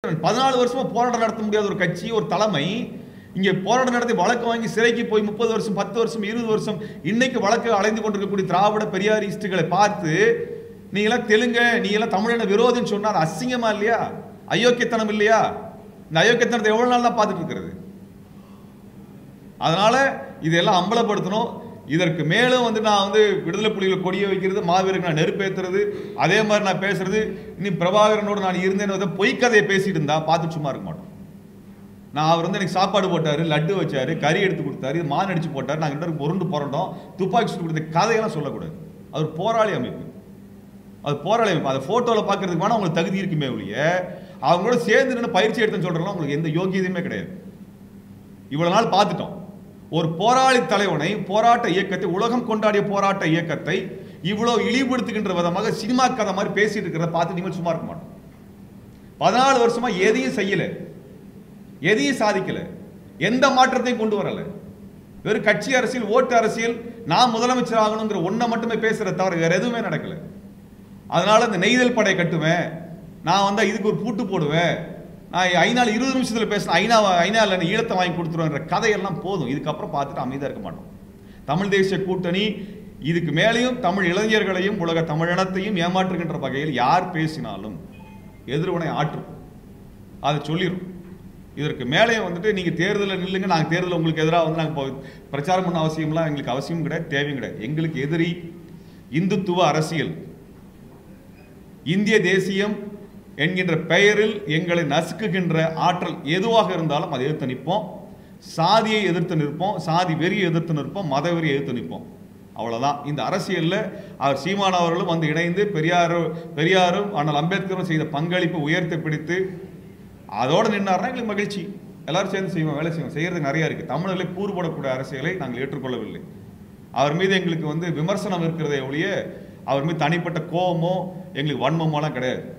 கூட்டம் பதினாலு வருஷமா போராட்டம் நடத்த முடியாத ஒரு கட்சி ஒரு தலைமை இங்கே போராட்டம் நடத்தி வழக்கு வாங்கி சிறைக்கு போய் முப்பது வருஷம் பத்து வருஷம் இருபது வருஷம் இன்னைக்கு வழக்கு அலைந்து கொண்டிருக்கக்கூடிய திராவிட பெரியாரிஸ்டுகளை பார்த்து நீங்களாம் தெலுங்க நீங்களாம் தமிழின விரோதின்னு சொன்னா அது அசிங்கமா இல்லையா அயோக்கியத்தனம் இல்லையா இந்த அயோக்கியத்தனத்தை எவ்வளவு நாள் தான் பார்த்துட்டு இருக்கிறது அதனால இதெல்லாம் அம்பலப்படுத்தணும் இதற்கு மேலும் வந்து நான் வந்து விடுதலை புலிகளை கொடிய வைக்கிறது மாவீரருக்கு நான் நெருப்பேத்துறது அதே மாதிரி நான் பேசுறது இனி பிரபாகரனோடு நான் இருந்தேன்னு பொய் கதையை பேசிட்டு இருந்தா பார்த்து சும்மா இருக்க மாட்டோம் நான் அவர் வந்து எனக்கு சாப்பாடு போட்டாரு லட்டு வச்சாரு கறி எடுத்து கொடுத்தாரு மான் அடிச்சு போட்டாரு நாங்கள் ரெண்டு பேரும் உருண்டு புரண்டோம் துப்பாக்கி சுட்டு கொடுத்த கதையெல்லாம் சொல்லக்கூடாது அது ஒரு போராளி அமைப்பு அது போராளி அமைப்பு அதை ஃபோட்டோவில் பார்க்கறதுக்கு வேணா உங்களுக்கு தகுதி இருக்குமே ஒழிய அவங்களோட சேர்ந்து நின்று பயிற்சி எடுத்துன்னு சொல்கிறோம்னா உங்களுக்கு எந்த யோகியதையுமே கிடையாது இவ்வளவு நாள் பார்த்துட்டோம் ஒரு போராளி தலைவனை போராட்ட இயக்கத்தை உலகம் கொண்டாடிய போராட்ட இயக்கத்தை இவ்வளவு இழிவுபடுத்துகின்ற விதமாக சினிமா கதை மாதிரி பேசிட்டு இருக்கிறத பார்த்து நீங்கள் சும்மா இருக்க மாட்டோம் பதினாலு வருஷமா எதையும் செய்யல எதையும் சாதிக்கல எந்த மாற்றத்தையும் கொண்டு வரல வெறும் கட்சி அரசியல் ஓட்டு அரசியல் நான் முதலமைச்சர் ஆகணுங்கிற ஒன்றை மட்டுமே பேசுற தவிர வேற எதுவுமே நடக்கல அதனால இந்த நெய்தல் படை கட்டுவேன் நான் வந்தா இதுக்கு ஒரு பூட்டு போடுவேன் நான் ஐநாள் இருபது நிமிஷத்தில் பேசின ஐநா ஐநாவில் ஈழத்தை வாங்கி கொடுத்துருவேன்ற கதையெல்லாம் போதும் இதுக்கப்புறம் பார்த்துட்டு அமைதியாக இருக்க மாட்டோம் தமிழ் தேசிய கூட்டணி இதுக்கு மேலேயும் தமிழ் இளைஞர்களையும் உலக தமிழினத்தையும் ஏமாற்றுகின்ற வகையில் யார் பேசினாலும் எதிர்வினை ஆற்றும் அதை சொல்லிடும் இதற்கு மேலே வந்துட்டு நீங்கள் தேர்தலில் நில்லுங்க நாங்கள் தேர்தலில் உங்களுக்கு எதிராக வந்து நாங்கள் பிரச்சாரம் பண்ண அவசியம்லாம் எங்களுக்கு அவசியம் கிடையாது தேவையும் கிடையாது எங்களுக்கு எதிரி இந்துத்துவ அரசியல் இந்திய தேசியம் என்கின்ற பெயரில் எங்களை நசுக்குகின்ற ஆற்றல் எதுவாக இருந்தாலும் அதை எதிர்த்து நிற்போம் சாதியை எதிர்த்து நிற்போம் சாதி வெறியை எதிர்த்து நிற்போம் மத வெறியை எதிர்த்து நிற்போம் அவ்வளவுதான் இந்த அரசியலில் அவர் சீமான் அவர்களும் வந்து இணைந்து பெரியாரும் பெரியாரும் ஆனால் அம்பேத்கரும் செய்த பங்களிப்பு உயர்த்தி பிடித்து அதோடு நின்னார்னா எங்களுக்கு மகிழ்ச்சி எல்லாரும் சேர்ந்து செய்வோம் வேலை செய்வோம் செய்யறது நிறைய இருக்கு தமிழர்களை கூறுபடக்கூடிய அரசியலை நாங்கள் ஏற்றுக்கொள்ளவில்லை அவர் மீது எங்களுக்கு வந்து விமர்சனம் இருக்கிறதே ஒழிய அவர் மீது தனிப்பட்ட கோபமோ எங்களுக்கு வன்மமோலாம் கிடையாது